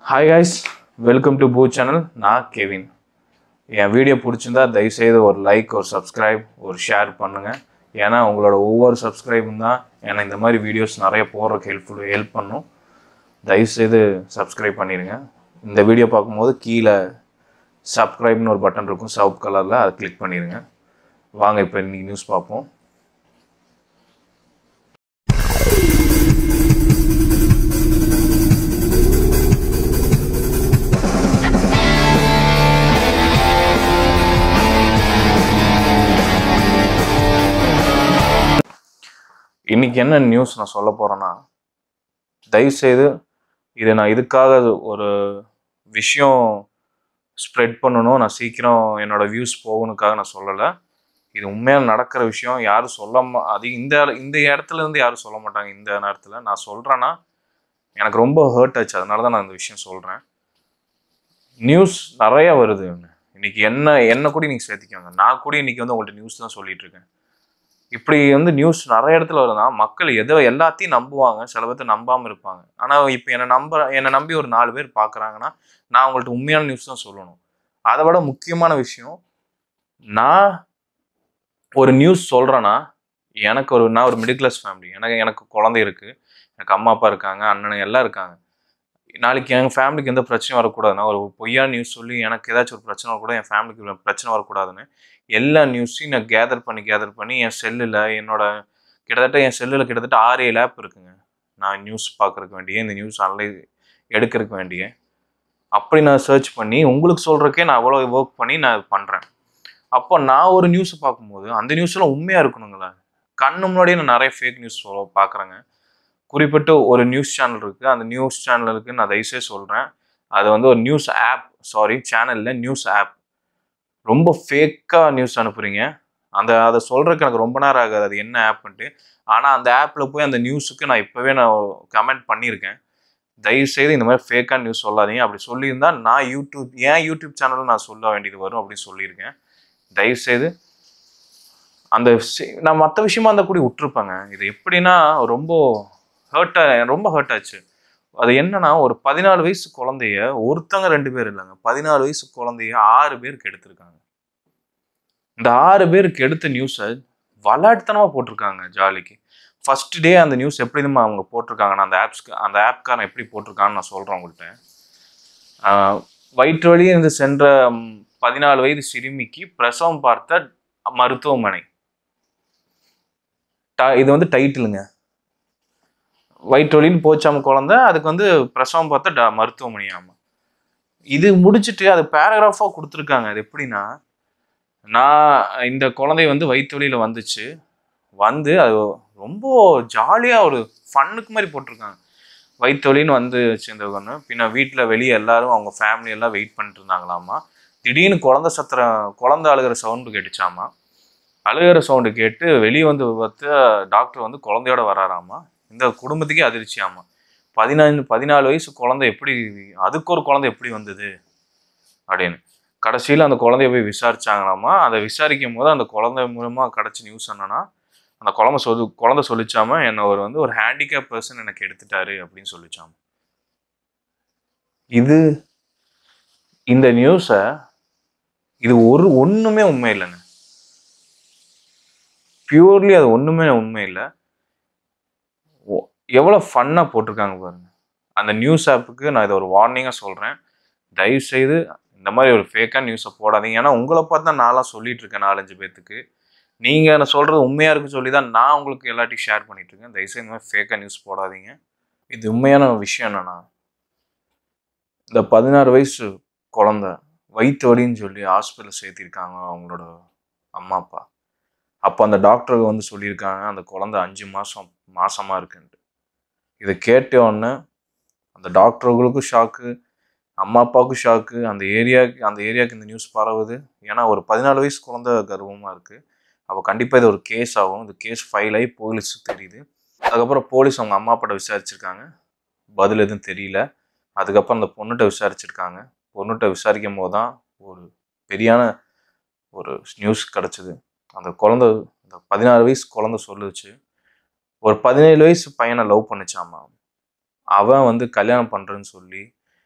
hi guys welcome to பூ channel நான் Kevin என் வீடியோ பிடிச்சிருந்தா தயவுசெய்து ஒரு லைக் ஒரு சப்ஸ்கிரைப் ஒரு ஷேர் பண்ணுங்கள் ஏன்னா உங்களோட ஒவ்வொரு சப்ஸ்கிரைபும் தான் எனக்கு இந்த மாதிரி வீடியோஸ் நிறைய போடுறதுக்கு ஹெல்ப்ஃபுல் ஹெல்ப் பண்ணும் தயவுசெய்து சப்ஸ்கிரைப் பண்ணிடுங்க இந்த வீடியோ பார்க்கும்போது கீழே சப்ஸ்கிரைப்னு ஒரு பட்டன் இருக்கும் சவுப் கலரில் அதை கிளிக் பண்ணிடுங்க வாங்க இப்போ இன்னைக்கு நியூஸ் பார்ப்போம் இன்னைக்கு என்ன நியூஸ் நான் சொல்ல போகிறேன்னா தயவுசெய்து இதை நான் இதுக்காக ஒரு விஷயம் ஸ்ப்ரெட் பண்ணணும் நான் சீக்கிரம் என்னோட வியூஸ் போகணுக்காக நான் சொல்லலை இது உண்மையாக நடக்கிற விஷயம் யாரும் சொல்ல மா அது இந்த இந்த இடத்துல இருந்து யாரும் சொல்ல மாட்டாங்க இந்த நேரத்தில் நான் சொல்கிறேன்னா எனக்கு ரொம்ப ஹர்ட் ஆச்சு அதனால தான் நான் இந்த விஷயம் சொல்கிறேன் நியூஸ் நிறைய வருது இன்னைக்கு என்ன என்ன கூட நீங்கள் சேர்த்திக்கோங்க நான் கூட இன்னைக்கு வந்து உங்கள்கிட்ட நியூஸ் தான் சொல்லிட்டு இருக்கேன் இப்படி வந்து நியூஸ் நிறைய இடத்துல வருதுன்னா மக்கள் எதோ எல்லாத்தையும் நம்புவாங்க சில பேர்த்த நம்பாமல் இருப்பாங்க ஆனால் இப்போ என்னை நம்ப என்னை நம்பி ஒரு நாலு பேர் பார்க்குறாங்கன்னா நான் உங்கள்கிட்ட உண்மையான நியூஸ் தான் சொல்லணும் அதை விட முக்கியமான விஷயம் நான் ஒரு நியூஸ் சொல்கிறேன்னா எனக்கு ஒரு நான் ஒரு மிடில் கிளாஸ் ஃபேமிலி எனக்கு எனக்கு குழந்தை இருக்குது எனக்கு அம்மா அப்பா இருக்காங்க அண்ணன் எல்லாம் இருக்காங்க நாளைக்கு என் ஃபேமிலிக்கு எந்த பிரச்சனையும் வரக்கூடாதுன்னா ஒரு பொய்யான நியூஸ் சொல்லி எனக்கு ஏதாச்சும் ஒரு பிரச்சனை வரக்கூட என் ஃபேமிலிக்கு பிரச்சனை வரக்கூடாதுன்னு எல்லா நியூஸையும் நான் கேதர் பண்ணி கேதர் பண்ணி என் செல்லில் என்னோட கிட்டத்தட்ட என் செல்லில் கிட்டத்தட்ட ஆறு ஏழு ஆப் இருக்குங்க நான் நியூஸ் பார்க்கறதுக்கு வேண்டிய இந்த நியூஸ் அனலை எடுக்கிறதுக்கு வேண்டிய அப்படி நான் சர்ச் பண்ணி உங்களுக்கு சொல்கிறக்கே நான் அவ்வளோ ஒர்க் பண்ணி நான் இது பண்ணுறேன் அப்போ நான் ஒரு நியூஸை பார்க்கும்போது அந்த நியூஸ்லாம் உண்மையாக இருக்கணுங்களா கண்ணு முன்னாடியே நான் நிறைய ஃபேக் நியூஸ் பார்க்குறேங்க குறிப்பிட்டு ஒரு நியூஸ் சேனல் இருக்குது அந்த நியூஸ் சேனலுக்கு நான் தயவுசெய்து சொல்கிறேன் அது வந்து ஒரு நியூஸ் ஆப் சாரி சேனலில் நியூஸ் ஆப் ரொம்ப ஃபேக்காக நியூஸ் அனுப்புகிறீங்க அந்த அதை சொல்கிறதுக்கு எனக்கு ரொம்ப நேரம் ஆகாது அது என்ன ஆப்ன்ட்டு ஆனால் அந்த ஆப்பில் போய் அந்த நியூஸுக்கு நான் இப்போவே நான் கமெண்ட் பண்ணியிருக்கேன் தயவுசெய்து இந்த மாதிரி ஃபேக்காக நியூஸ் சொல்லாதீங்க அப்படி சொல்லியிருந்தா நான் யூடியூப் ஏன் யூடியூப் சேனலில் நான் சொல்ல வேண்டியது வரும் அப்படின்னு சொல்லியிருக்கேன் தயவுசெய்து அந்த சி- நான் மற்ற விஷயமா இருந்தால் கூட விட்டுருப்பேங்க இது எப்படின்னா ரொம்ப ஹர்ட் ரொம்ப ஹர்ட் ஆச்சு அது என்னன்னா ஒரு பதினாலு வயசு குழந்தைய ஒருத்தங்க ரெண்டு பேர் இல்லைங்க பதினாலு வயசு குழந்தைய ஆறு பேருக்கு எடுத்திருக்காங்க இந்த ஆறு பேருக்கு எடுத்த நியூஸை விளையாட்டுத்தனமாக போட்டிருக்காங்க ஜாலிக்கு ஃபர்ஸ்ட் டே அந்த நியூஸ் எப்படி நம்ம அவங்க போட்டிருக்காங்கன்னா அந்த ஆப்ஸ்க்கு அந்த ஆப்காரன் எப்படி போட்டிருக்கான்னு நான் சொல்கிறேன் உங்கள்கிட்ட ஆஹ் வயிற்று வழி இருந்து சென்ற ம், பதினாலு வயது சிறுமிக்கு பிரசவம் பார்த்த மருத்துவமனை ட- இது வந்து டைட்டிலுங்க வயிற்று வலின்னு போச்சாம குழந்தை அதுக்கு வந்து பிரசவம் பார்த்த ட- மருத்துவமனையாமா இது முடிச்சுட்டு அது பேராகிராஃபாக கொடுத்துருக்காங்க அது எப்படின்னா நான் இந்த குழந்தை வந்து வயிற்று வலியில் வந்துச்சு வந்து அது ரொம்ப ஜாலியாக ஒரு ஃபன்னுக்கு மாதிரி போட்டிருக்காங்க வயிற்று வலின்னு வந்துச்சு இந்த ஒன்று பின்ன வீட்டில் வெளியே எல்லாரும் அவங்க ஃபேமிலி எல்லாம் வெயிட் பண்ணிட்டு இருந்தாங்களாமா திடீர்னு குழந்தை சத்திரம் குழந்தை அழுகிற சவுண்டு கேட்டுச்சாமா அழுகிற சவுண்டு கேட்டு வெளியே வந்து பார்த்தா டாக்டர் வந்து குழந்தையோட வராராமா இந்த குடும்பத்துக்கே அதிர்ச்சியாமா பதினாலு பதினாலு வயசு குழந்தை எப்படி அதுக்கு ஒரு குழந்தை எப்படி வந்தது அப்படின்னு கடைசியில் அந்த குழந்தைய போய் விசாரிச்சாங்களாமா அதை விசாரிக்கும் போது அந்த குழந்தை மூலமாக கிடச்ச நியூஸ் என்னன்னா அந்த குழந்தை சொல்லு குழந்தை சொல்லிச்சாம என்னை ஒரு வந்து ஒரு ஹேண்டிகேப் பர்சன் எனக்கு எடுத்துட்டாரு அப்படின்னு சொல்லிச்சாம இது இந்த நியூஸை இது ஒரு ஒன்றுமே உண்மை இல்லைங்க பியூர்லி அது ஒன்றுமே உண்மை இல்லை எவ்வளோ ஃபன்னாக போட்டிருக்காங்க பாருங்க அந்த நியூஸ் ஆப்புக்கு நான் இதை ஒரு வார்னிங்காக சொல்கிறேன் தயவுசெய்து இந்த மாதிரி ஒரு ஃபேக்காக நியூஸை போடாதீங்க ஏன்னா உங்களை பார்த்து தான் நான்லாம் சொல்லிட்டு இருக்கேன் நாலஞ்சு பேர்த்துக்கு நீங்கள் என்ன சொல்கிறது உண்மையாக இருக்குன்னு சொல்லி தான் நான் உங்களுக்கு எல்லாத்தையும் ஷேர் பண்ணிட்டு இருக்கேன் தயவுசெய்து இந்த மாதிரி ஃபேக்காக நியூஸ் போடாதீங்க இது உண்மையான விஷயம் என்னன்னா இந்த பதினாறு வயசு குழந்த வயிற்று வலின்னு சொல்லி ஹாஸ்பிட்டல் சேர்த்திருக்காங்க அவங்களோட அம்மா அப்பா அப்போ அந்த டாக்டருக்கு வந்து சொல்லியிருக்காங்க அந்த குழந்தை அஞ்சு மாதம் மாசமாக இருக்குன்ட்டு இதை கேட்ட உடனே அந்த டாக்டர்களுக்கும் ஷாக்கு அம்மா அப்பாவுக்கும் ஷாக்கு அந்த ஏரியாவுக்கு அந்த ஏரியாவுக்கு இந்த நியூஸ் பரவுது ஏன்னா ஒரு பதினாலு வயசு குழந்தை கர்வமாக இருக்குது அப்போ கண்டிப்பாக இது ஒரு கேஸ் ஆகும் இந்த கேஸ் ஃபைல் ஆகி போலீஸுக்கு தெரியுது அதுக்கப்புறம் போலீஸ் அவங்க அம்மா அப்பாட்ட விசாரிச்சிருக்காங்க பதில் எதுவும் தெரியல அதுக்கப்புறம் அந்த பொண்ணுகிட்ட விசாரிச்சிருக்காங்க பொண்ணுகிட்ட விசாரிக்கும் போது தான் ஒரு பெரியான ஒரு நியூஸ் கிடச்சிது அந்த குழந்தை இந்த பதினாறு வயசு குழந்தை சொல்லுச்சு ஒரு பதினேழு வயசு பையனை லவ் பண்ணுச்சாமா அவன் வந்து கல்யாணம் பண்ணுறேன்னு சொல்லி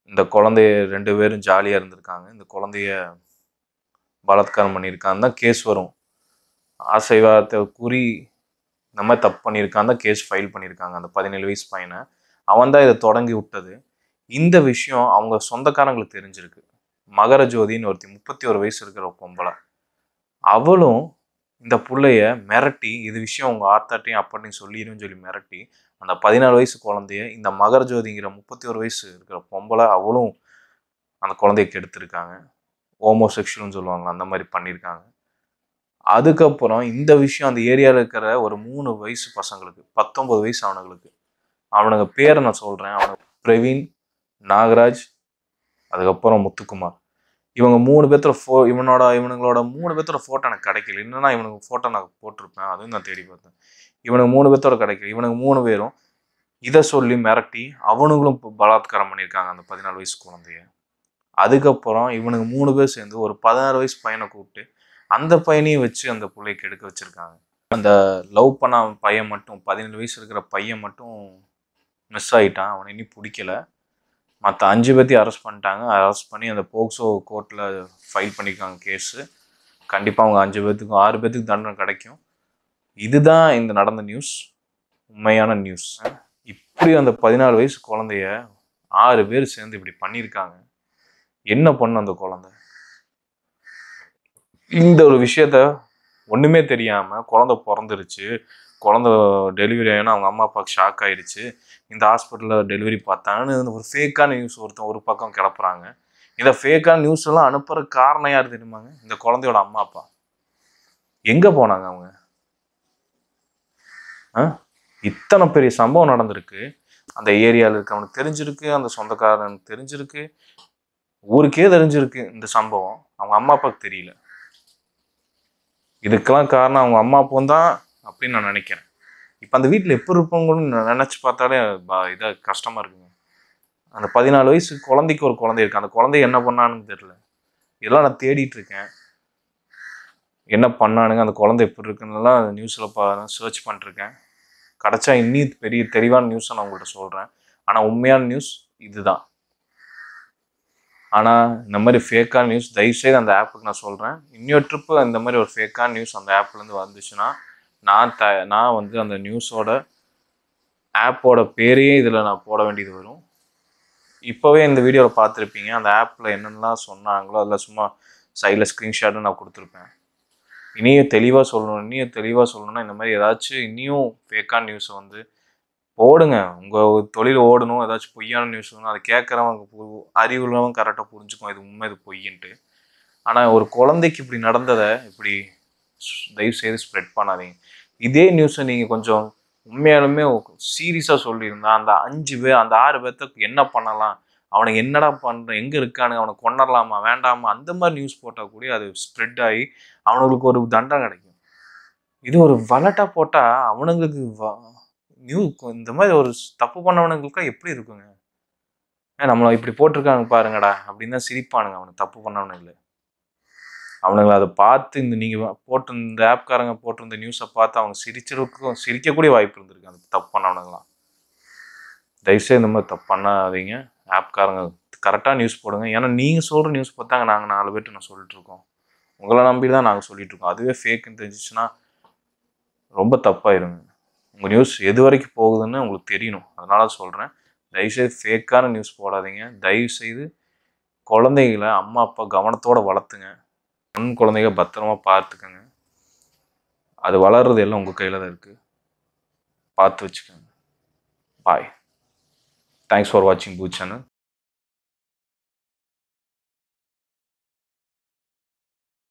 இந்த குழந்தைய ரெண்டு பேரும் ஜாலியாக இருந்திருக்காங்க இந்த குழந்தைய பலாத்காரம் பண்ணியிருக்கான்னு தான் கேஸ் வரும் ஆசைவாதத்தை கூறி இந்த மாதிரி தப்பு பண்ணியிருக்கான் தான் கேஸ் ஃபைல் பண்ணியிருக்காங்க அந்த பதினேழு வயசு பையனை அவன் தான் இதை தொடங்கி விட்டது இந்த விஷயம் அவங்க சொந்தக்காரங்களுக்கு தெரிஞ்சிருக்கு மகர ஜோதின்னு ஒருத்தி முப்பத்தி ஒரு வயசு இருக்கிற ஒரு பொம்பளை அவளும் இந்த புள்ளைய மிரட்டி இது விஷயம் உங்க ஆத்தாட்டையும் அப்பாட்டையும் சொல்லிடுன்னு சொல்லி மிரட்டி அந்த பதினாலு வயசு குழந்தைய இந்த மகர ஜோதிங்கிற முப்பத்தி ஒரு வயசு இருக்கிற பொம்பளை அவளும் அந்த குழந்தைய கெடுத்திருக்காங்க ஹோமோசெக்ஷுவல்னு சொல்லுவாங்க அந்த மாதிரி பண்ணியிருக்காங்க அதுக்கப்புறம் இந்த விஷயம் அந்த ஏரியாவில் இருக்கிற ஒரு மூணு வயசு பசங்களுக்கு பத்தொன்பது வயசு அவனுங்களுக்கு அவனுங்க பேரை நான் சொல்கிறேன் அவனுக்கு பிரவீன் நாகராஜ் அதுக்கப்புறம் முத்துக்குமார் இவங்க மூணு பேர்த்தோட ஃபோ இவனோட இவனுங்களோட மூணு பேர்த்தோட ஃபோட்டோ எனக்கு கிடைக்கல இல்லைன்னா இவனுக்கு ஃபோட்டோ நான் போட்டிருப்பேன் அதுவும் நான் தேடி பார்த்தேன் இவனுக்கு மூணு பேர்த்தோட கிடைக்கல இவனுக்கு மூணு பேரும் இதை சொல்லி மிரட்டி அவனுங்களும் இப்போ பலாத்காரம் பண்ணியிருக்காங்க அந்த பதினாலு வயசு குழந்தைய அதுக்கப்புறம் இவனுக்கு மூணு பேர் சேர்ந்து ஒரு பதினாறு வயசு பையனை கூப்பிட்டு அந்த பையனையும் வச்சு அந்த பிள்ளைக்கு எடுக்க வச்சிருக்காங்க அந்த லவ் பண்ண பையன் மட்டும் பதினேழு வயசு இருக்கிற பையன் மட்டும் மிஸ் ஆயிட்டான் அவனை இனி பிடிக்கல மற்ற அஞ்சு பேர்த்தையும் அரெஸ்ட் பண்ணிட்டாங்க அரெஸ்ட் பண்ணி அந்த போக்சோ கோர்ட்டில் ஃபைல் பண்ணியிருக்காங்க கேஸு கண்டிப்பாக அவங்க அஞ்சு பேர்த்துக்கும் ஆறு பேர்த்துக்கு தண்டனை கிடைக்கும் இதுதான் இந்த நடந்த நியூஸ் உண்மையான நியூஸ் இப்படி அந்த பதினாலு வயசு குழந்தைய ஆறு பேர் சேர்ந்து இப்படி பண்ணியிருக்காங்க என்ன பண்ணும் அந்த குழந்தை இந்த ஒரு விஷயத்த ஒண்ணுமே தெரியாம குழந்தை பிறந்துருச்சு குழந்தை டெலிவரி ஆகினா அவங்க அம்மா அப்பாவுக்கு ஷாக் ஆயிடுச்சு இந்த ஹாஸ்பிட்டலில் டெலிவரி பார்த்தாங்கன்னு இந்த ஒரு ஃபேக்கான நியூஸ் ஒருத்தன் ஒரு பக்கம் கிளப்புறாங்க இந்த ஃபேக்கான நியூஸ் எல்லாம் அனுப்புற காரணம் யார் தெரியுமாங்க இந்த குழந்தையோட அம்மா அப்பா எங்க போனாங்க அவங்க ஆ இத்தனை பெரிய சம்பவம் நடந்திருக்கு அந்த ஏரியாவில் இருக்கவனுக்கு தெரிஞ்சிருக்கு அந்த சொந்தக்காரனுக்கு தெரிஞ்சிருக்கு ஊருக்கே தெரிஞ்சிருக்கு இந்த சம்பவம் அவங்க அம்மா அப்பாவுக்கு தெரியல இதுக்கெல்லாம் காரணம் அவங்க அம்மா அப்பா தான் அப்படின்னு நான் நினைக்கிறேன் இப்போ அந்த வீட்டில் எப்படி இருப்பவங்களும் நினச்சி பார்த்தாலே ப- இதா கஷ்டமா இருக்குங்க அந்த பதினாலு வயசு குழந்தைக்கு ஒரு குழந்தை இருக்கு அந்த குழந்தை என்ன பண்ணான்னு தெரியல இதெல்லாம் நான் தேடிட்டு இருக்கேன் என்ன பண்ணானுங்க அந்த குழந்தை எப்படி இருக்குன்னுலாம் நியூஸில் பா சர்ச் பண்ணிருக்கேன் கிடச்சா இன்னி பெரிய தெளிவான நியூஸை நான் உங்கள்கிட்ட சொல்கிறேன் ஆனால் உண்மையான நியூஸ் இதுதான் ஆனால் இந்த மாதிரி ஃபேக்கான நியூஸ் தயவுசெய்து அந்த ஆப்புக்கு நான் சொல்கிறேன் இன்னொரு ட்ரிப்பு இந்த மாதிரி ஒரு ஃபேக்கான நியூஸ் அந்த ஆப்லேருந்து வந்துச்சுன்னா நான் த நான் வந்து அந்த நியூஸோட ஆப்போட பேரையே இதில் நான் போட வேண்டியது வரும் இப்போவே இந்த வீடியோவில் பார்த்துருப்பீங்க அந்த ஆப்பில் என்னென்னலாம் சொன்னாங்களோ அதில் சும்மா சைடில் ஸ்க்ரீன்ஷாட்டும் நான் கொடுத்துருப்பேன் இனியும் தெளிவாக சொல்லணும் இனியும் தெளிவாக சொல்லணும்னா இந்த மாதிரி ஏதாச்சும் இனியும் ஃபேக்கான நியூஸை வந்து போடுங்க உங்கள் தொழில் ஓடணும் ஏதாச்சும் பொய்யான நியூஸ் வேணும் அதை கேட்குறவங்க பு- அறிவுள்ளவங்க கரெக்டாக புரிஞ்சுக்கும் இது உண்மை இது பொய்ன்ட்டு ஆனால் ஒரு குழந்தைக்கு இப்படி நடந்ததை இப்படி ஸ்- தயவு செய்து ஸ்ப்ரெட் பண்ணாதீங்க இதே நியூஸை நீங்கள் கொஞ்சம் உண்மையாலுமே சீரியஸாக சொல்லியிருந்தா அந்த அஞ்சு பேர் அந்த ஆறு பேர்த்துக்கு என்ன பண்ணலாம் அவனுக்கு என்னடா பண்ணுற எங்கே இருக்கானுங்க அவனை கொண்டுடலாமா வேண்டாமா அந்த மாதிரி நியூஸ் போட்டால் கூட அது ஸ்ப்ரெட் ஆகி அவனுங்களுக்கு ஒரு தண்டனை கிடைக்கும் இது ஒரு வலட்டா போட்டால் அவனுங்களுக்கு வ- நியூ இந்த மாதிரி ஒரு தப்பு பண்ணவனுங்களுக்குலாம் எப்படி இருக்குங்க ஏன் நம்மளை இப்படி போட்டிருக்காங்க பாருங்கடா அப்படின்னு தான் சிரிப்பானுங்க அவனுக்கு தப்பு பண்ணவனு இல்லை அவனுங்களை அதை பார்த்து இந்த நீங்கள் போட்டு இந்த ஆப்காரங்க போட்டிருந்த நியூஸை பார்த்து அவங்க சிரிச்சிருக்கும் சிரிக்கக்கூடிய வாய்ப்பு இருந்திருக்கு அந்த தப்பு பண்ணவனுங்களாம் தயவுசெய்து இந்த மாதிரி தப்பு பண்ணாதீங்க ஆப்காரங்க கரெக்டாக நியூஸ் போடுங்க ஏன்னா நீங்கள் சொல்கிற நியூஸ் பார்த்தாங்க நாங்கள் நாலு பேர்ட்டு நான் சொல்லிட்டு இருக்கோம் உங்களை நம்பி தான் நாங்கள் சொல்லிட்டு இருக்கோம் அதுவே ஃபேக்குன்னு தெரிஞ்சிச்சுன்னா ரொம்ப தப்பாயிருங்க உங்கள் நியூஸ் எது வரைக்கும் போகுதுன்னு உங்களுக்கு தெரியணும் அதனால சொல்கிறேன் தயவுசெய்து ஃபேக்கான நியூஸ் போடாதீங்க தயவுசெய்து குழந்தைகளை அம்மா அப்பா கவனத்தோட வளர்த்துங்க பெண் குழந்தைங்க பத்திரமா பார்த்துக்கங்க அது வளர்றது எல்லாம் உங்கள் கையில் தான் இருக்குது பார்த்து வச்சுக்கோங்க பாய் தேங்க்ஸ் ஃபார் வாட்சிங் பூ சேனல்